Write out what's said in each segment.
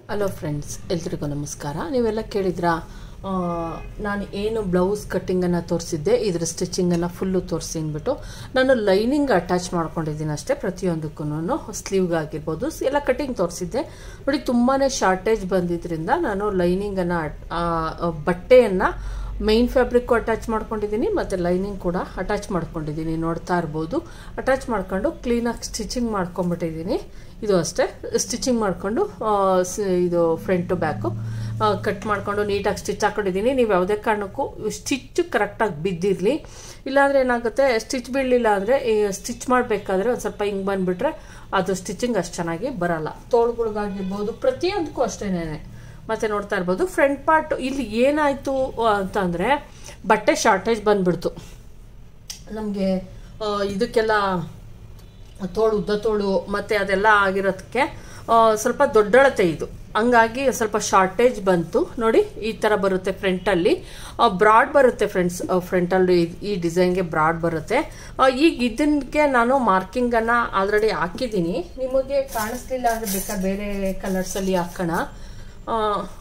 hello friends ಎಲ್ರಿಗೂ ನಮಸ್ಕಾರ ನೀವೆಲ್ಲ ಕೇಳಿದ್ರಾ ಆ, ನಾನು ಏನು ಬ್ಲೌಸ್ ಕಟ್ಟಿಂಗನ್ನು ತೋರಿಸಿದ್ದೆ ಇದ್ರ ಸ್ಟಿಚಿಂಗನ್ನು ಫುಲ್ಲು ತೋರಿಸಿ ಅಂದ್ಬಿಟ್ಟು ನಾನು ಲೈನಿಂಗ್ ಅಟ್ಯಾಚ್ ಮಾಡ್ಕೊಂಡಿದ್ದೀನಿ ಅಷ್ಟೇ ಪ್ರತಿಯೊಂದಕ್ಕೂ ಸ್ಲೀವ್ಗಾಗಿರ್ಬೋದು ಎಲ್ಲ ಕಟ್ಟಿಂಗ್ ತೋರಿಸಿದ್ದೆ ನೋಡಿ ತುಂಬಾ ಶಾರ್ಟೇಜ್ ಬಂದಿದ್ದರಿಂದ ನಾನು ಲೈನಿಂಗನ್ನು ಬಟ್ಟೆಯನ್ನು ಮೈನ್ ಫ್ಯಾಬ್ರಿಕ್ಕು ಅಟ್ಯಾಚ್ ಮಾಡ್ಕೊಂಡಿದ್ದೀನಿ ಮತ್ತು ಲೈನಿಂಗ್ ಕೂಡ ಅಟ್ಯಾಚ್ ಮಾಡ್ಕೊಂಡಿದ್ದೀನಿ ನೋಡ್ತಾ ಇರ್ಬೋದು ಅಟ್ಯಾಚ್ ಮಾಡ್ಕೊಂಡು ಕ್ಲೀನಾಗಿ ಸ್ಟಿಚಿಂಗ್ ಮಾಡ್ಕೊಂಬಿಟ್ಟಿದ್ದೀನಿ ಇದು ಅಷ್ಟೇ ಸ್ಟಿಚಿಂಗ್ ಮಾಡಿಕೊಂಡು ಇದು ಫ್ರಂಟು ಬ್ಯಾಕು ಕಟ್ ಮಾಡಿಕೊಂಡು ನೀಟಾಗಿ ಸ್ಟಿಚ್ ಹಾಕೊಂಡಿದ್ದೀನಿ ನೀವು ಯಾವುದೇ ಕಾರಣಕ್ಕೂ ಸ್ಟಿಚ್ ಕರೆಕ್ಟಾಗಿ ಬಿದ್ದಿರಲಿ ಇಲ್ಲಾಂದರೆ ಏನಾಗುತ್ತೆ ಸ್ಟಿಚ್ ಬೀಳಲಿಲ್ಲ ಅಂದರೆ ಸ್ಟಿಚ್ ಮಾಡಬೇಕಾದ್ರೆ ಒಂದು ಸ್ವಲ್ಪ ಹಿಂಗೆ ಬಂದುಬಿಟ್ರೆ ಅದು ಸ್ಟಿಚಿಂಗ್ ಅಷ್ಟು ಚೆನ್ನಾಗಿ ಬರಲ್ಲ ತೋಳುಗಳಿಗಾಗಿರ್ಬೋದು ಪ್ರತಿಯೊಂದಕ್ಕೂ ಅಷ್ಟೇನೆ ಮತ್ತೆ ನೋಡ್ತಾ ಇರ್ಬೋದು ಫ್ರಂಟ್ ಪಾರ್ಟ್ ಇಲ್ಲಿ ಏನಾಯಿತು ಅಂತಂದರೆ ಬಟ್ಟೆ ಶಾರ್ಟೇಜ್ ಬಂದ್ಬಿಡ್ತು ನಮಗೆ ಇದಕ್ಕೆಲ್ಲ ತೋಳು ಉದ್ದ ತೋಳು ಮತ್ತು ಅದೆಲ್ಲ ಆಗಿರೋದಕ್ಕೆ ಆ, ಸ್ವಲ್ಪ ದೊಡ್ಡಳತೆ ಇದು ಹಂಗಾಗಿ ಸ್ವಲ್ಪ ಶಾರ್ಟೇಜ್ ಬಂತು ನೋಡಿ ಈ ಥರ ಬರುತ್ತೆ ಫ್ರಂಟಲ್ಲಿ ಬ್ರಾಡ್ ಬರುತ್ತೆ ಫ್ರೆಂಡ್ಸ್ ಫ್ರಂಟಲ್ಲಿ ಈ ಡಿಸೈನ್ಗೆ ಬ್ರಾಡ್ ಬರುತ್ತೆ ಆ, ಈಗ ಇದಕ್ಕೆ ನಾನು ಮಾರ್ಕಿಂಗನ್ನು ಆಲ್ರೆಡಿ ಹಾಕಿದ್ದೀನಿ ನಿಮಗೆ ಕಾಣಿಸ್ಲಿಲ್ಲ ಅಂದರೆ ಬೇಕಾ ಬೇರೆ ಕಲರ್ಸಲ್ಲಿ ಹಾಕೋಣ ಆ,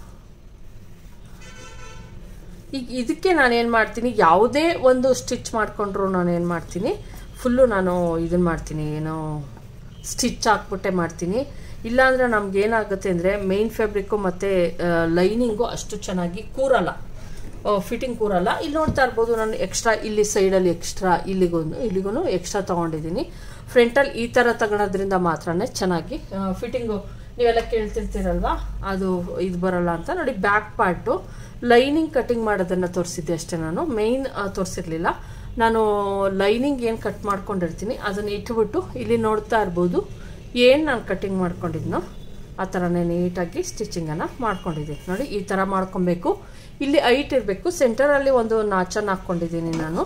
ಈಗ ಇದಕ್ಕೆ ನಾನು ಏನು ಮಾಡ್ತೀನಿ ಯಾವುದೇ ಒಂದು ಸ್ಟಿಚ್ ಮಾಡಿಕೊಂಡ್ರು ನಾನು ಏನು ಮಾಡ್ತೀನಿ ಫುಲ್ಲು ನಾನು ಇದನ್ನು ಮಾಡ್ತೀನಿ ಏನೋ ಸ್ಟಿಚ್ ಹಾಕ್ಬಿಟ್ಟೆ ಮಾಡ್ತೀನಿ ಇಲ್ಲಾಂದರೆ ನಮ್ಗೆ ಏನಾಗುತ್ತೆ ಅಂದರೆ ಮೇನ್ ಫ್ಯಾಬ್ರಿಕ್ಕು ಮತ್ತು ಲೈನಿಂಗು ಅಷ್ಟು ಚೆನ್ನಾಗಿ ಕೂರಲ್ಲ ಫಿಟ್ಟಿಂಗ್ ಕೂರಲ್ಲ ಇಲ್ಲಿ ನೋಡ್ತಾ ಇರ್ಬೋದು ನಾನು ಎಕ್ಸ್ಟ್ರಾ ಇಲ್ಲಿ ಸೈಡಲ್ಲಿ ಎಕ್ಸ್ಟ್ರಾ ಇಲ್ಲಿಗೊಂದು ಇಲ್ಲಿಗೂ ಎಕ್ಸ್ಟ್ರಾ ತೊಗೊಂಡಿದ್ದೀನಿ ಫ್ರಂಟಲ್ಲಿ ಈ ಥರ ತಗೊಳೋದ್ರಿಂದ ಮಾತ್ರನೇ ಚೆನ್ನಾಗಿ ಫಿಟ್ಟಿಂಗು ನೀವೆಲ್ಲ ಕೇಳ್ತಿರ್ತೀರಲ್ವಾ ಅದು ಇದು ಬರಲ್ಲ ಅಂತ ನೋಡಿ ಬ್ಯಾಕ್ ಪಾರ್ಟು ಲೈನಿಂಗ್ ಕಟಿಂಗ್ ಮಾಡೋದನ್ನು ತೋರಿಸಿದ್ದೆ ಅಷ್ಟೇ ನಾನು ಮೇಯ್ನ್ ತೋರಿಸಿರ್ಲಿಲ್ಲ ನಾನು ಲೈನಿಂಗ್ ಏನು ಕಟ್ ಮಾಡ್ಕೊಂಡಿರ್ತೀನಿ ಅದನ್ನು ಇಟ್ಬಿಟ್ಟು ಇಲ್ಲಿ ನೋಡ್ತಾ ಇರ್ಬೋದು ಏನು ನಾನು ಕಟಿಂಗ್ ಮಾಡ್ಕೊಂಡಿದ್ನೋ ಆ ಥರನೇ ನೀಟಾಗಿ ಸ್ಟಿಚಿಂಗನ್ನು ಮಾಡ್ಕೊಂಡಿದ್ದೀನಿ ನೋಡಿ ಈ ಥರ ಮಾಡ್ಕೊಬೇಕು ಇಲ್ಲಿ ಐಟ್ ಇರಬೇಕು ಸೆಂಟರಲ್ಲಿ ಒಂದು ನಾಚನ್ನು ಹಾಕ್ಕೊಂಡಿದ್ದೀನಿ ನಾನು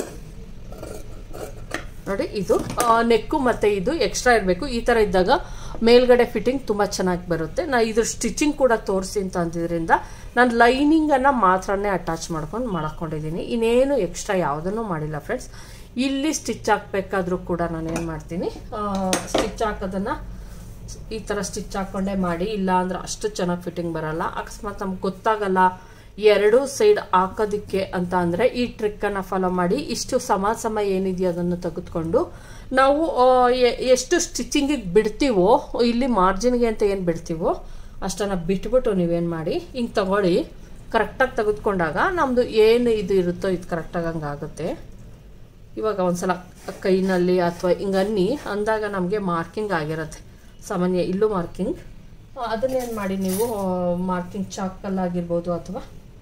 ನೋಡಿ ಇದು ನೆಕ್ಕು ಮತ್ತು ಇದು ಎಕ್ಸ್ಟ್ರಾ ಇರಬೇಕು ಈ ಥರ ಇದ್ದಾಗ ಮೇಲ್ಗಡೆ ಫಿಟ್ಟಿಂಗ್ ತುಂಬ ಚೆನ್ನಾಗಿ ಬರುತ್ತೆ ನಾ ಇದ್ರ ಸ್ಟಿಚಿಂಗ್ ಕೂಡ ತೋರಿಸಿ ಅಂತ ಅಂದಿದ್ರಿಂದ ನಾನು ಲೈನಿಂಗನ್ನು ಮಾತ್ರನೇ ಅಟ್ಯಾಚ್ ಮಾಡ್ಕೊಂಡು ಮಾಡ್ಕೊಂಡಿದ್ದೀನಿ ಇನ್ನೇನು ಎಕ್ಸ್ಟ್ರಾ ಯಾವುದನ್ನು ಮಾಡಿಲ್ಲ ಫ್ರೆಂಡ್ಸ್ ಇಲ್ಲಿ ಸ್ಟಿಚ್ ಹಾಕ್ಬೇಕಾದ್ರೂ ಕೂಡ ನಾನು ಏನು ಮಾಡ್ತೀನಿ ಸ್ಟಿಚ್ ಹಾಕೋದನ್ನು ಈ ಥರ ಸ್ಟಿಚ್ ಹಾಕ್ಕೊಂಡೇ ಮಾಡಿ ಇಲ್ಲ ಅಂದ್ರೆ ಅಷ್ಟು ಚೆನ್ನಾಗಿ ಫಿಟ್ಟಿಂಗ್ ಬರಲ್ಲ ಅಕಸ್ಮಾತ್ ನಮ್ಗೆ ಗೊತ್ತಾಗಲ್ಲ ಎರಡು ಸೈಡ್ ಹಾಕೋದಿಕ್ಕೆ ಅಂತ ಅಂದರೆ ಈ ಟ್ರಿಕ್ಕನ್ನು ಫಾಲೋ ಮಾಡಿ ಇಷ್ಟು ಸಮ ಸಮ ಏನಿದೆಯೋ ಅದನ್ನು ತೆಗೆದುಕೊಂಡು ನಾವು ಆ, ಎ- ಎಷ್ಟು ಸ್ಟಿಚಿಂಗಿಗೆ ಬಿಡ್ತೀವೋ ಇಲ್ಲಿ ಮಾರ್ಜಿನ್ಗೆ ಅಂತ ಏನು ಬಿಡ್ತೀವೋ ಅಷ್ಟನ್ನು ಬಿಟ್ಬಿಟ್ಟು ನೀವೇನು ಮಾಡಿ ಹಿಂಗೆ ತಗೊಳ್ಳಿ ಕರೆಕ್ಟಾಗಿ ತೆಗೆದುಕೊಂಡಾಗ ನಮ್ಮದು ಏನು ಇದು ಇರುತ್ತೋ ಇದು ಕರೆಕ್ಟಾಗಿ ಹಂಗೆ ಆಗುತ್ತೆ ಇವಾಗ ಒಂದ್ಸಲ ಕೈನಲ್ಲಿ ಅಥವಾ ಹಿಂಗೆ ಅನ್ನಿ ಅಂದಾಗ ನಮಗೆ ಮಾರ್ಕಿಂಗ್ ಆಗಿರುತ್ತೆ ಸಾಮಾನ್ಯ ಇಲ್ಲೂ ಮಾರ್ಕಿಂಗ್ ಅದನ್ನೇನು ಮಾಡಿ ನೀವು ಮಾರ್ಕಿಂಗ್ ಚಾಕಲ್ಲಾಗಿರ್ಬೋದು ಅಥವಾ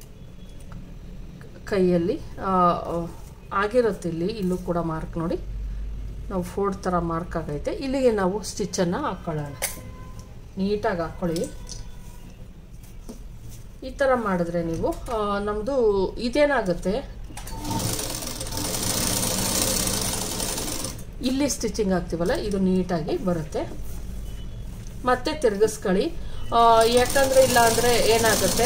ಕೈಯಲ್ಲಿ ಆ, ಆ, ಆಗಿರುತ್ತೆ ಇಲ್ಲಿ ಇಲ್ಲೂ ಕೂಡ ಮಾರ್ಕ್ ನೋಡಿ ನಾವು ಫೋರ್ಡ್ ಥರ ಮಾರ್ಕ್ ಆಗೈತೆ ಇಲ್ಲಿಗೆ ನಾವು ಸ್ಟಿಚ್ಚನ್ನು ಹಾಕ್ಕೊಳ್ಳೋಣ ನೀಟಾಗಿ ಹಾಕ್ಕೊಳ್ಳಿ ಈ ಥರ ಮಾಡಿದ್ರೆ ನೀವು ನಮ್ಮದು ಇದೇನಾಗುತ್ತೆ ಇಲ್ಲಿ ಸ್ಟಿಚಿಂಗ್ ಆಗ್ತೀವಲ್ಲ ಇದು ನೀಟಾಗಿ ಬರುತ್ತೆ ಮತ್ತೆ ತಿರ್ಗಿಸ್ಕೊಳ್ಳಿ ಆ, ಯಾಕಂದ್ರೆ ಇಲ್ಲ ಅಂದರೆ ಏನಾಗುತ್ತೆ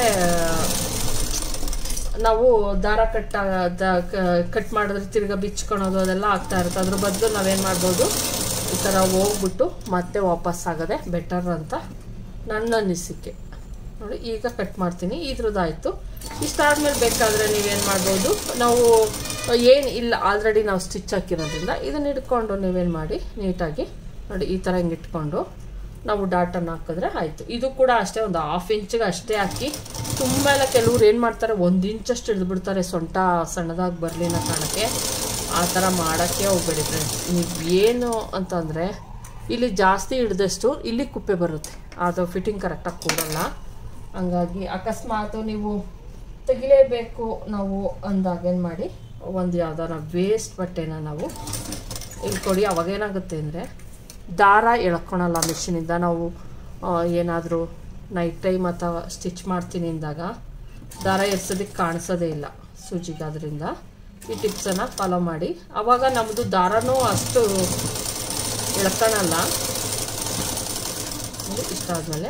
ನಾವು ದಾರ ಕಟ್ ಕಟ್ ಮಾಡಿದ್ರೆ ತಿರ್ಗಾ ಬಿಚ್ಕೊಳೋದು ಅದೆಲ್ಲ ಆಗ್ತಾ ಇರುತ್ತೆ ಅದ್ರ ಬದಲು ನಾವೇನು ಮಾಡ್ಬೋದು ಈ ಥರ ಹೋಗ್ಬಿಟ್ಟು ಮತ್ತೆ ವಾಪಸ್ ಆಗೋದೆ ಬೆಟರ್ ಅಂತ ನನ್ನ ಅನಿಸಿಕೆ ನೋಡಿ ಈಗ ಕಟ್ ಮಾಡ್ತೀನಿ ಇದ್ರದ್ದಾಯಿತು ಇಷ್ಟಾದ್ಮೇಲೆ ಬೇಕಾದರೆ ನೀವೇನು ಮಾಡ್ಬೋದು ನಾವು ಏನು ಇಲ್ಲ ಆಲ್ರೆಡಿ ನಾವು ಸ್ಟಿಚ್ ಹಾಕಿರೋದ್ರಿಂದ ಇದನ್ನ ಇಟ್ಕೊಂಡು ನೀವೇನು ಮಾಡಿ ನೀಟಾಗಿ ನೋಡಿ ಈ ಥರ ಹಿಂಗೆ ಇಟ್ಕೊಂಡು ನಾವು ಡಾಟನ್ನು ಹಾಕಿದ್ರೆ ಆಯಿತು ಇದು ಕೂಡ ಅಷ್ಟೇ ಒಂದು ಹಾಫ್ ಇಂಚಿಗೆ ಅಷ್ಟೇ ಹಾಕಿ ತುಂಬ ಎಲ್ಲ ಕೆಲವ್ರು ಏನು ಮಾಡ್ತಾರೆ ಒಂದು ಇಂಚಷ್ಟು ಹಿಡಿದ್ಬಿಡ್ತಾರೆ ಸೊಂಟ ಸಣ್ಣದಾಗಿ ಬರಲಿ ಅನ್ನೋ ಕಾರಣಕ್ಕೆ ಆ ಥರ ಮಾಡೋಕ್ಕೆ ಹೋಗ್ಬೇಡಿ ಫ್ರೆಂಡ್ಸ್ ನೀವು ಏನು ಅಂತಂದರೆ ಇಲ್ಲಿ ಜಾಸ್ತಿ ಹಿಡ್ದಷ್ಟು ಇಲ್ಲಿ ಕುಪ್ಪೆ ಬರುತ್ತೆ ಅದು ಫಿಟ್ಟಿಂಗ್ ಕರೆಕ್ಟಾಗಿ ಕೂರಲ್ಲ ಹಂಗಾಗಿ ಅಕಸ್ಮಾತ್ ನೀವು ತೆಗಿಲೇಬೇಕು ನಾವು ಅಂದಾಗ ಏನು ಮಾಡಿ ಒಂದು ಯಾವ್ದಾರ ವೇಸ್ಟ್ ಬಟ್ಟೆನ ನಾವು ಇಲ್ಲಿ ಕೊಡಿ ಅವಾಗೇನಾಗುತ್ತೆ ಅಂದರೆ ದಾರ ಎಳ್ಕೊಳಲ್ಲ ಮಿಷಿನಿಂದ ನಾವು ಏನಾದರೂ ನೈಟ್ ಟೈಮ್ ಅಥವಾ ಸ್ಟಿಚ್ ಮಾಡ್ತೀನಿ ಅಂದಾಗ ದಾರ ಎರ್ಸೋದಕ್ಕೆ ಕಾಣಿಸೋದೇ ಇಲ್ಲ ಸೂಜಿಗೆ ಅದರಿಂದ ಈ ಟಿಪ್ಸನ್ನು ಫಾಲೋ ಮಾಡಿ ಆವಾಗ ನಮ್ಮದು ದಾರನೂ ಅಷ್ಟು ಎಳ್ಕೊಳಲ್ಲ ನೋಡಿ, ಇಷ್ಟ ಆದಮೇಲೆ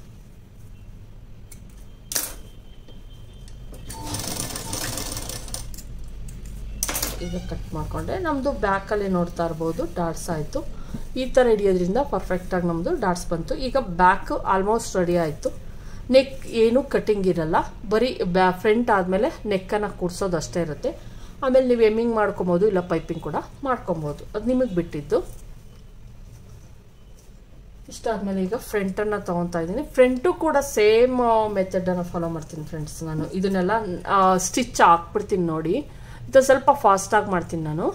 ಈಗ ಕಟ್ ಮಾಡಿಕೊಂಡೆ ನಮ್ಮದು ಬ್ಯಾಕಲ್ಲಿ ನೋಡ್ತಾ ಇರ್ಬೋದು ಡಾಟ್ಸ್ ಆಯಿತು ಈ ಥರ ಹಿಡಿಯೋದ್ರಿಂದ ಪರ್ಫೆಕ್ಟಾಗಿ ನಮ್ಮದು ಡಾಟ್ಸ್ ಬಂತು ಈಗ ಬ್ಯಾಕ್ ಆಲ್ಮೋಸ್ಟ್ ರೆಡಿ ಆಯಿತು ನೆಕ್ ಏನೂ ಕಟಿಂಗ್ ಇರಲ್ಲ ಬರೀ ಬ್ಯಾ ಫ್ರಂಟ್ ಆದಮೇಲೆ ನೆಕ್ಕನ್ನು ಕೂಡ್ಸೋದು ಅಷ್ಟೇ ಇರುತ್ತೆ ಆಮೇಲೆ ನೀವು ಎಮ್ಮಿಂಗ್ ಮಾಡ್ಕೊಬೋದು ಇಲ್ಲ ಪೈಪಿಂಗ್ ಕೂಡ ಮಾಡ್ಕೊಬೋದು ಅದು ನಿಮಗೆ ಬಿಟ್ಟಿದ್ದು ಇಷ್ಟಾದ್ಮೇಲೆ ಈಗ ಫ್ರಂಟನ್ನು ತೊಗೊತಾ ಇದ್ದೀನಿ ಫ್ರಂಟು ಕೂಡ ಸೇಮ್ ಮೆಥಡನ್ನು ಫಾಲೋ ಮಾಡ್ತೀನಿ ಫ್ರೆಂಡ್ಸ್ ನಾನು ಇದನ್ನೆಲ್ಲ ಸ್ಟಿಚ್ ಹಾಕ್ಬಿಡ್ತೀನಿ ನೋಡಿ ಇದು ಸ್ವಲ್ಪ ಫಾಸ್ಟಾಗಿ ಮಾಡ್ತೀನಿ ನಾನು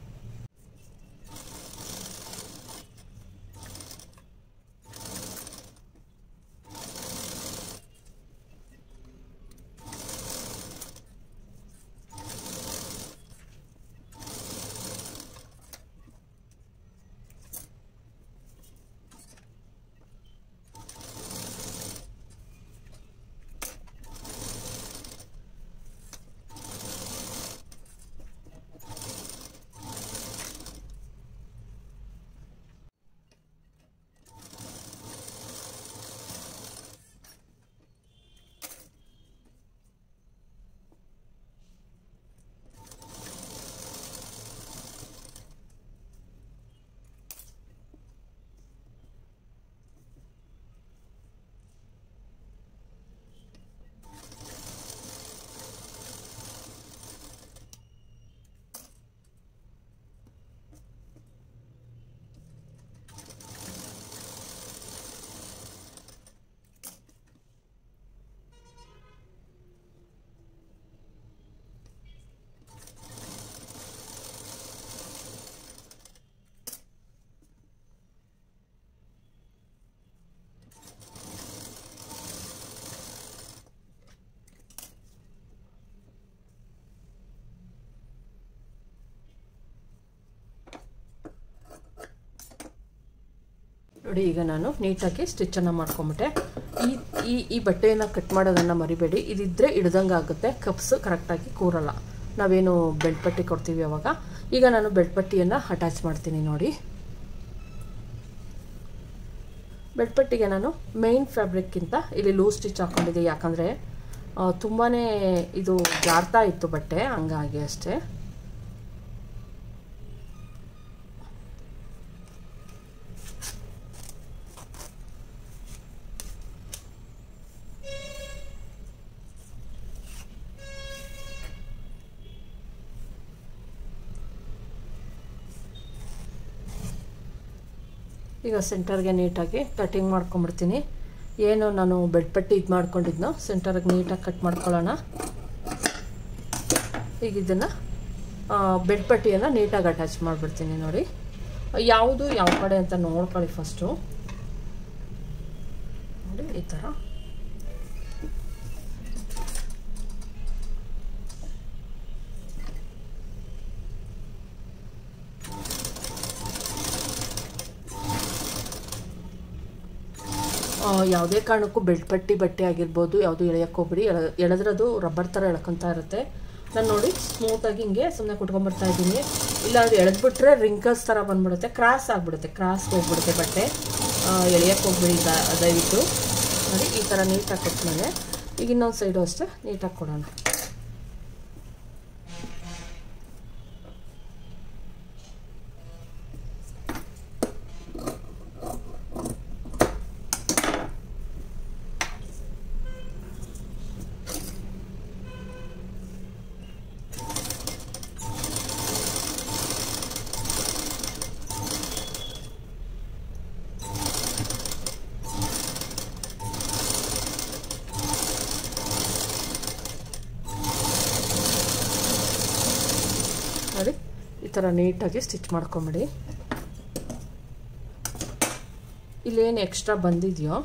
ನೋಡಿ ಈಗ ನಾನು ನೀಟಾಗಿ ಸ್ಟಿಚ್ಚನ್ನು ಮಾಡ್ಕೊಂಬಿಟ್ಟೆ ಈ ಈ ಈ ಬಟ್ಟೆಯನ್ನು ಕಟ್ ಮಾಡೋದನ್ನು ಮರಿಬೇಡಿ ಇದಿದ್ದರೆ ಹಿಡ್ದಂಗೆ ಆಗುತ್ತೆ ಕಪ್ಸ್ ಕರೆಕ್ಟಾಗಿ ಕೂರಲ್ಲ ನಾವೇನು ಬೆಲ್ಟ್ ಪಟ್ಟಿ ಕೊಡ್ತೀವಿ ಅವಾಗ ಈಗ ನಾನು ಬೆಲ್ಟ್ ಪಟ್ಟಿಯನ್ನು ಅಟ್ಯಾಚ್ ಮಾಡ್ತೀನಿ ನೋಡಿ ಬೆಲ್ಟ್ ಪಟ್ಟಿಗೆ ನಾನು ಮೇಯ್ನ್ ಫ್ಯಾಬ್ರಿಕ್ಕಿಂತ ಇಲ್ಲಿ ಲೂಸ್ ಸ್ಟಿಚ್ ಹಾಕ್ಕೊಂಡಿದ್ದೆ ಯಾಕಂದರೆ ತುಂಬಾ ಇದು ಜಾರ್ತಾ ಇತ್ತು ಬಟ್ಟೆ ಹಂಗಾಗಿ ಅಷ್ಟೇ ಈಗ ಸೆಂಟರ್ಗೆ ನೀಟಾಗಿ ಕಟಿಂಗ್ ಮಾಡ್ಕೊಂಬಿಡ್ತೀನಿ ಏನು ನಾನು ಬೆಡ್ ಪಟ್ಟಿ ಇದು ಮಾಡ್ಕೊಂಡಿದ್ನೋ ಸೆಂಟರ್ಗೆ ನೀಟಾಗಿ ಕಟ್ ಮಾಡ್ಕೊಳ್ಳೋಣ ಈಗ ಇದನ್ನು ಬೆಡ್ ಪಟ್ಟಿಯನ್ನು ನೀಟಾಗಿ ಅಟ್ಯಾಚ್ ಮಾಡಿಬಿಡ್ತೀನಿ ನೋಡಿ ಯಾವುದು ಯಾವ ಕಡೆ ಅಂತ ನೋಡ್ಕೊಳ್ಳಿ ಫಸ್ಟು ನೋಡಿ ಈ ಥರ ಯಾವುದೇ ಕಾರಣಕ್ಕೂ ಬೆಲ್ಟ್ ಪಟ್ಟಿ ಬಟ್ಟೆ ಆಗಿರ್ಬೋದು ಯಾವುದು ಎಳೆಯಕ್ಕೆ ಹೋಗ್ಬಿಡಿ ಎಳ ಎಳೆದ್ರದು ರಬ್ಬರ್ ಥರ ಎಳ್ಕೊತಾ ಇರುತ್ತೆ ನಾನು ನೋಡಿ ಸ್ಮೂತಾಗಿ ಹಿಂಗೆ ಸುಮ್ಮನೆ ಕುಟ್ಕೊಂಬರ್ತಾ ಇದ್ದೀನಿ ಇಲ್ಲ ಅದು ಎಳೆದ್ಬಿಟ್ರೆ ರಿಂಕಲ್ಸ್ ಥರ ಬಂದ್ಬಿಡುತ್ತೆ ಕ್ರಾಸ್ ಆಗಿಬಿಡುತ್ತೆ ಕ್ರಾಸ್ ಹೋಗ್ಬಿಡುತ್ತೆ ಬಟ್ಟೆ ಎಳೆಯಕ್ಕೆ ಹೋಗ್ಬಿಡಿ ದಯವಿಟ್ಟು ನೋಡಿ ಈ ಥರ ನೀಟಾಗಿ ಕೊಟ್ಮೇಲೆ ಈಗ ಇನ್ನೊಂದು ಸೈಡು ಅಷ್ಟೇ ನೀಟಾಗಿ ಕೊಡೋಣ ನೋಡಿ ಈ ಥರ ನೀಟಾಗಿ ಸ್ಟಿಚ್ ಮಾಡ್ಕೊಂಬಿಡಿ ಇಲ್ಲೇನು ಎಕ್ಸ್ಟ್ರಾ ಬಂದಿದೆಯೋ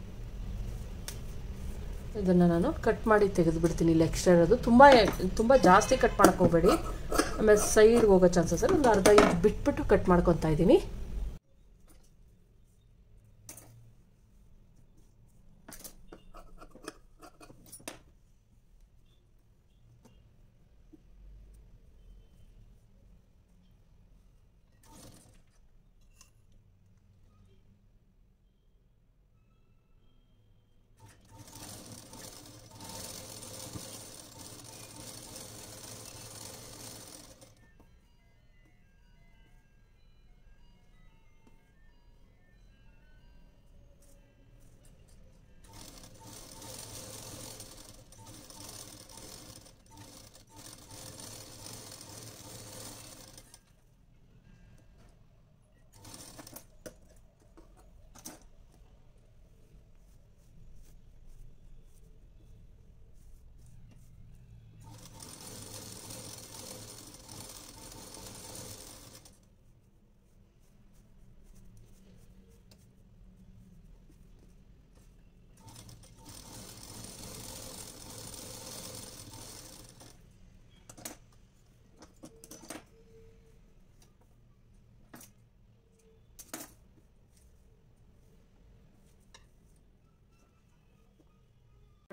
ಇದನ್ನು ನಾನು ಕಟ್ ಮಾಡಿ ತೆಗೆದುಬಿಡ್ತೀನಿ ಇಲ್ಲಿ ಎಕ್ಸ್ಟ್ರಾ ಇರೋದು ತುಂಬ ತುಂಬ ಜಾಸ್ತಿ ಕಟ್ ಮಾಡೋಕ್ಕೆ ಹೋಗಬೇಡಿ ಆಮೇಲೆ ಸೈಡ್ಗೆ ಹೋಗೋ ಚಾನ್ಸಸ್ ಒಂದು ಅರ್ಧ ಇಂಚ್ ಬಿಟ್ಬಿಟ್ಟು ಕಟ್ ಮಾಡ್ಕೊತಾ ಇದ್ದೀನಿ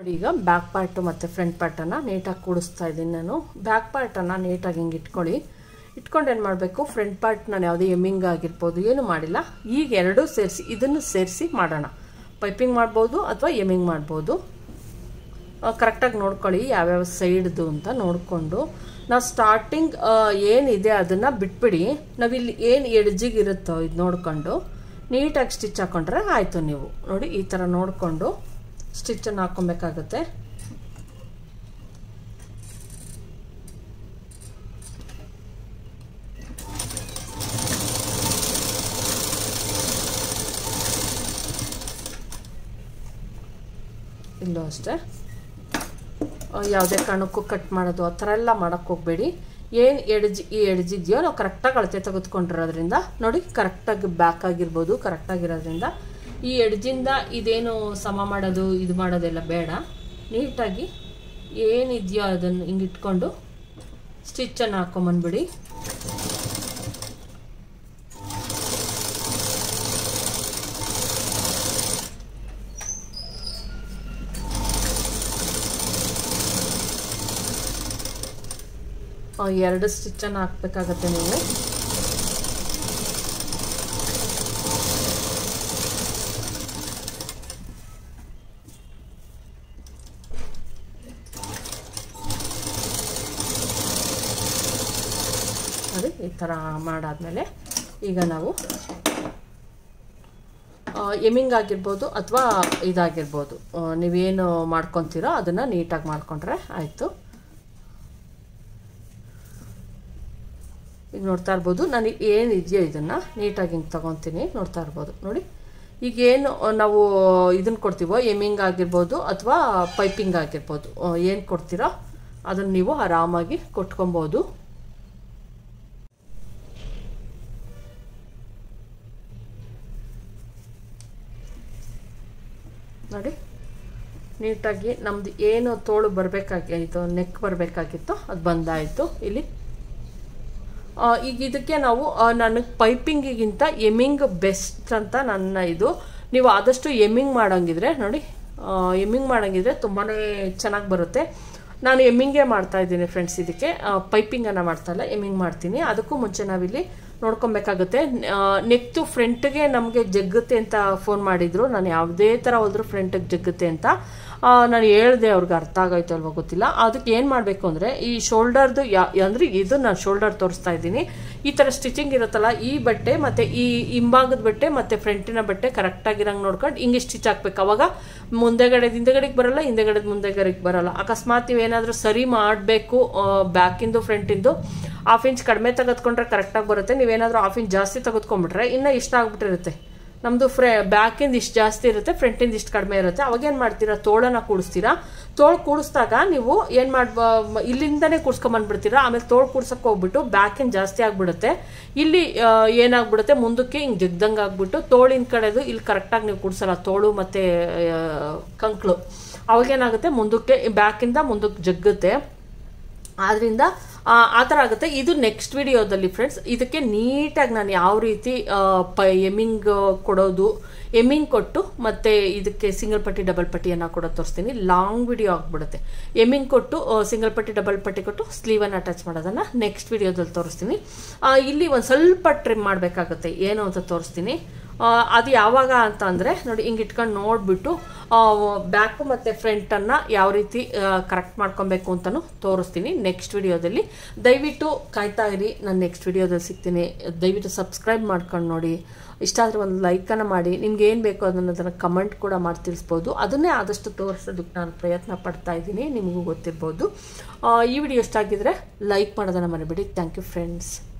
ನೋಡಿ ಈಗ ಬ್ಯಾಕ್ ಪಾರ್ಟು ಮತ್ತು ಫ್ರಂಟ್ ಪಾರ್ಟನ್ನು ನೀಟಾಗಿ ಕೂಡಿಸ್ತಾ ಇದ್ದೀನಿ ನಾನು ಬ್ಯಾಕ್ ಪಾರ್ಟನ್ನು ನೀಟಾಗಿ ಹಿಂಗೆ ಇಟ್ಕೊಳ್ಳಿ ಇಟ್ಕೊಂಡು ಏನು ಮಾಡಬೇಕು ಫ್ರಂಟ್ ಪಾರ್ಟ್ ನಾನು ಯಾವುದೇ ಎಮ್ಮಿಂಗ್ ಆಗಿರ್ಬೋದು ಏನು ಮಾಡಿಲ್ಲ ಈಗ ಎರಡೂ ಸೇರಿಸಿ ಇದನ್ನು ಸೇರಿಸಿ ಮಾಡೋಣ ಪೈಪಿಂಗ್ ಮಾಡ್ಬೋದು ಅಥವಾ ಎಮ್ಮಿಂಗ್ ಮಾಡ್ಬೋದು ಕರೆಕ್ಟಾಗಿ ನೋಡ್ಕೊಳ್ಳಿ ಯಾವ್ಯಾವ ಸೈಡ್ದು ಅಂತ ನೋಡಿಕೊಂಡು ನಾವು ಸ್ಟಾರ್ಟಿಂಗ್ ಏನಿದೆ ಅದನ್ನು ಬಿಟ್ಬಿಡಿ ನಾವಿಲ್ಲಿ ಏನು ಎಡ್ಜಿಗಿರುತ್ತೋ ಇದು ನೋಡಿಕೊಂಡು ನೀಟಾಗಿ ಸ್ಟಿಚ್ ಹಾಕೊಂಡ್ರೆ ಆಯಿತು ನೀವು ನೋಡಿ ಈ ಥರ ನೋಡಿಕೊಂಡು ಸ್ಟಿಚ್ಚನ್ನು ಹಾಕ್ಕೊಬೇಕಾಗತ್ತೆ ಇಲ್ಲೂ ಅಷ್ಟೇ ಯಾವುದೇ ಕಾರಣಕ್ಕೂ ಕಟ್ ಮಾಡೋದು ಆ ಥರ ಎಲ್ಲ ಮಾಡೋಕ್ಕೆ ಹೋಗಬೇಡಿ ಏನು ಎಡ್ಜ್ ಈ ಎಡ್ಜಿದೆಯೋ ನಾವು ಕರೆಕ್ಟಾಗಿ ಅಳತೆ ತೆಗೆದುಕೊಂಡಿರೋದ್ರಿಂದ ನೋಡಿ ಕರೆಕ್ಟಾಗಿ ಬ್ಯಾಕ್ ಆಗಿರ್ಬೋದು ಕರೆಕ್ಟಾಗಿರೋದ್ರಿಂದ ಈ ಎಡ್ಜಿಂದ ಇದೇನು ಸಮ ಮಾಡೋದು ಇದು ಮಾಡೋದೆಲ್ಲ ಬೇಡ ನೀಟಾಗಿ ಏನಿದೆಯೋ ಅದನ್ನು ಹಿಂಗೆ ಇಟ್ಕೊಂಡು ಸ್ಟಿಚ್ಚನ್ನು ಹಾಕೊಂಬಂದ್ಬಿಡಿ ಎರಡು ಸ್ಟಿಚ್ಚನ್ನು ಹಾಕ್ಬೇಕಾಗತ್ತೆ ನೀವು ನೋಡಿ ಈ ಥರ ಮಾಡಾದ್ಮೇಲೆ ಈಗ ನಾವು ಎಮ್ಮಿಂಗ್ ಆಗಿರ್ಬೋದು ಅಥವಾ ಇದಾಗಿರ್ಬೋದು ನೀವೇನು ಮಾಡ್ಕೊತೀರೋ ಅದನ್ನು ನೀಟಾಗಿ ಮಾಡ್ಕೊಂಡ್ರೆ ಆಯಿತು ಈಗ ನೋಡ್ತಾ ಇರ್ಬೋದು ನಾನು ಏನಿದೆಯೋ ಇದನ್ನು ನೀಟಾಗಿ ಹಿಂಗೆ ತೊಗೊತೀನಿ ನೋಡ್ತಾ ಇರ್ಬೋದು ನೋಡಿ ಈಗೇನು ನಾವು ಇದನ್ನು ಕೊಡ್ತೀವೋ ಎಮ್ಮಿಂಗ್ ಆಗಿರ್ಬೋದು ಅಥವಾ ಪೈಪಿಂಗ್ ಆಗಿರ್ಬೋದು ಏನು ಕೊಡ್ತೀರೋ ಅದನ್ನು ನೀವು ಆರಾಮಾಗಿ ಕೊಟ್ಕೊಬೋದು ನೋಡಿ ನೀಟಾಗಿ ನಮ್ಮದು ಏನು ತೋಳು ಬರಬೇಕಾಗಿತ್ತು ನೆಕ್ ಬರಬೇಕಾಗಿತ್ತು ಅದು ಬಂದಾಯಿತು ಇಲ್ಲಿ ಈಗ ಇದಕ್ಕೆ ನಾವು ನನಗೆ ಪೈಪಿಂಗಿಗಿಂತ ಎಮ್ಮಿಂಗ್ ಬೆಸ್ಟ್ ಅಂತ ನನ್ನ ಇದು ನೀವು ಆದಷ್ಟು ಎಮ್ಮಿಂಗ್ ಮಾಡೋಂಗಿದ್ರೆ ನೋಡಿ ಎಮ್ಮಿಂಗ್ ಮಾಡೋಂಗಿದ್ರೆ ತುಂಬಾ ಚೆನ್ನಾಗಿ ಬರುತ್ತೆ ನಾನು ಎಮ್ಮಿಂಗೇ ಮಾಡ್ತಾ ಇದ್ದೀನಿ ಫ್ರೆಂಡ್ಸ್ ಇದಕ್ಕೆ ಪೈಪಿಂಗನ್ನು ಮಾಡ್ತಾ ಇಲ್ಲ ಎಮ್ಮಿಂಗ್ ಮಾಡ್ತೀನಿ ಅದಕ್ಕೂ ಮುಂಚೆ ನಾವಿಲ್ಲಿ ನೋಡ್ಕೊಬೇಕಾಗುತ್ತೆ ನೆಕ್ತು ಫ್ರಂಟ್ಗೆ ನಮಗೆ ಜಗ್ಗುತ್ತೆ ಅಂತ ಫೋನ್ ಮಾಡಿದ್ರು ನಾನು ಯಾವುದೇ ಥರ ಹೋದ್ರು ಫ್ರಂಟಿಗೆ ಜಗ್ಗುತ್ತೆ ಅಂತ ನಾನು ಹೇಳ್ದೆ ಅವ್ರಿಗೆ ಅರ್ಥ ಆಗೋಯ್ತು ಅಲ್ವೋ ಗೊತ್ತಿಲ್ಲ ಅದಕ್ಕೆ ಏನು ಮಾಡಬೇಕು ಅಂದರೆ ಈ ಶೋಲ್ಡರ್ದು ಯಾ ಅಂದರೆ ಇದು ನಾನು ಶೋಲ್ಡರ್ ತೋರಿಸ್ತಾ ಇದ್ದೀನಿ ಈ ಥರ ಸ್ಟಿಚಿಂಗ್ ಇರುತ್ತಲ್ಲ ಈ ಬಟ್ಟೆ ಮತ್ತು ಈ ಹಿಂಭಾಗದ ಬಟ್ಟೆ ಮತ್ತು ಫ್ರಂಟಿನ ಬಟ್ಟೆ ಕರೆಕ್ಟಾಗಿರಂಗೆ ನೋಡ್ಕೊಂಡು ಹಿಂಗೆ ಸ್ಟಿಚ್ ಹಾಕ್ಬೇಕು ಅವಾಗ ಮುಂದೆಗಡೆ ಹಿಂದೆಗಡೆಗೆ ಬರಲ್ಲ ಹಿಂದೆಗಡೆದು ಮುಂದೆಗಡೆಗೆ ಬರಲ್ಲ ಅಕಸ್ಮಾತ್ ನೀವೇನಾದರೂ ಸರಿ ಮಾಡಬೇಕು ಬ್ಯಾಕಿಂದು ಫ್ರಂಟಿಂದು ಹಾಫ್ ಇಂಚ್ ಕಡಿಮೆ ತೆಗೆದುಕೊಂಡ್ರೆ ಕರೆಕ್ಟಾಗಿ ಬರುತ್ತೆ ನೀವೇನಾದರೂ ಹಾಫ್ ಇಂಚ್ ಜಾಸ್ತಿ ತೆಗೆದುಕೊಂಡ್ಬಿಟ್ರೆ ಇನ್ನೂ ಇಷ್ಟ ಆಗ್ಬಿಟ್ಟಿರುತ್ತೆ ನಮ್ಮದು ಫ್ರೆ ಬ್ಯಾಕಿಂದ ಇಷ್ಟು ಜಾಸ್ತಿ ಇರುತ್ತೆ ಫ್ರಂಟಿಂದ ಇಷ್ಟು ಕಡಿಮೆ ಇರುತ್ತೆ ಅವಾಗ ಏನು ಮಾಡ್ತೀರಾ ತೋಳನ್ನ ಕೂಡಿಸ್ತೀರಾ ತೋಳು ಕೂಡಿಸ್ದಾಗ ನೀವು ಏನು ಮಾಡ್ಬ ಇಲ್ಲಿಂದನೇ ಕೂಡ್ಸ್ಕೊಂಬಂದ್ಬಿಡ್ತೀರಾ ಆಮೇಲೆ ತೋಳು ಕೂಡ್ಸಕ್ಕೆ ಹೋಗ್ಬಿಟ್ಟು ಬ್ಯಾಕಿಂದ ಜಾಸ್ತಿ ಆಗಿಬಿಡುತ್ತೆ ಇಲ್ಲಿ ಏನಾಗ್ಬಿಡುತ್ತೆ ಮುಂದಕ್ಕೆ ಹಿಂಗೆ ಜಗ್ದಂಗೆ ಆಗ್ಬಿಟ್ಟು ತೋಳಿನ ಕಡೆದು ಇಲ್ಲಿ ಕರೆಕ್ಟಾಗಿ ನೀವು ಕೂಡ್ಸಲ್ಲ ತೋಳು ಮತ್ತು ಕಂಕ್ಳು ಅವಾಗೇನಾಗುತ್ತೆ ಮುಂದಕ್ಕೆ ಬ್ಯಾಕಿಂದ ಮುಂದಕ್ಕೆ ಜಗ್ಗುತ್ತೆ ಆದ್ರಿಂದ ಆ ಥರ ಆಗುತ್ತೆ ಇದು ನೆಕ್ಸ್ಟ್ ವಿಡಿಯೋದಲ್ಲಿ ಫ್ರೆಂಡ್ಸ್ ಇದಕ್ಕೆ ನೀಟಾಗಿ ನಾನು ಯಾವ ರೀತಿ ಪ ಎಮ್ಮಿಂಗ್ ಕೊಡೋದು ಎಮ್ಮಿಂಗ್ ಕೊಟ್ಟು ಮತ್ತು ಇದಕ್ಕೆ ಸಿಂಗಲ್ ಪಟ್ಟಿ ಡಬಲ್ ಪಟ್ಟಿಯನ್ನು ಕೂಡ ತೋರಿಸ್ತೀನಿ ಲಾಂಗ್ ವಿಡಿಯೋ ಆಗಿಬಿಡುತ್ತೆ ಎಮ್ಮಿಂಗ್ ಕೊಟ್ಟು ಸಿಂಗಲ್ ಪಟ್ಟಿ ಡಬಲ್ ಪಟ್ಟಿ ಕೊಟ್ಟು ಸ್ಲೀವನ್ನು ಅಟ್ಯಾಚ್ ಮಾಡೋದನ್ನು ನೆಕ್ಸ್ಟ್ ವಿಡಿಯೋದಲ್ಲಿ ತೋರಿಸ್ತೀನಿ ಇಲ್ಲಿ ಒಂದು ಸ್ವಲ್ಪ ಟ್ರಿಮ್ ಮಾಡಬೇಕಾಗುತ್ತೆ ಏನು ಅಂತ ತೋರಿಸ್ತೀನಿ ಅದು ಯಾವಾಗ ಅಂತ ಅಂದರೆ ನೋಡಿ ಹಿಂಗೆ ಇಟ್ಕೊಂಡು ನೋಡಿಬಿಟ್ಟು ಬ್ಯಾಕು ಮತ್ತು ಫ್ರಂಟನ್ನು ಯಾವ ರೀತಿ ಕರೆಕ್ಟ್ ಮಾಡ್ಕೊಬೇಕು ಅಂತಲೂ ತೋರಿಸ್ತೀನಿ ನೆಕ್ಸ್ಟ್ ವಿಡಿಯೋದಲ್ಲಿ ದಯವಿಟ್ಟು ಕಾಯ್ತಾ ಇರಿ ನಾನು ನೆಕ್ಸ್ಟ್ ವಿಡಿಯೋದಲ್ಲಿ ಸಿಗ್ತೀನಿ ದಯವಿಟ್ಟು ಸಬ್ಸ್ಕ್ರೈಬ್ ಮಾಡ್ಕೊಂಡು ನೋಡಿ ಇಷ್ಟ ಆದರೆ ಒಂದು ಲೈಕನ್ನು ಮಾಡಿ ನಿಮ್ಗೆ ಏನು ಬೇಕು ಅದನ್ನು ಕಮೆಂಟ್ ಕೂಡ ಮಾಡಿ ತಿಳಿಸ್ಬೋದು ಅದನ್ನೇ ಆದಷ್ಟು ತೋರಿಸೋದಕ್ಕೆ ನಾನು ಪ್ರಯತ್ನ ಪಡ್ತಾ ಇದ್ದೀನಿ ನಿಮಗೂ ಗೊತ್ತಿರ್ಬೋದು ಈ ವಿಡಿಯೋ ಇಷ್ಟ ಆಗಿದ್ರೆ ಲೈಕ್ ಮಾಡೋದನ್ನು ಮರಿಬೇಡಿ ಥ್ಯಾಂಕ್ ಯು ಫ್ರೆಂಡ್ಸ್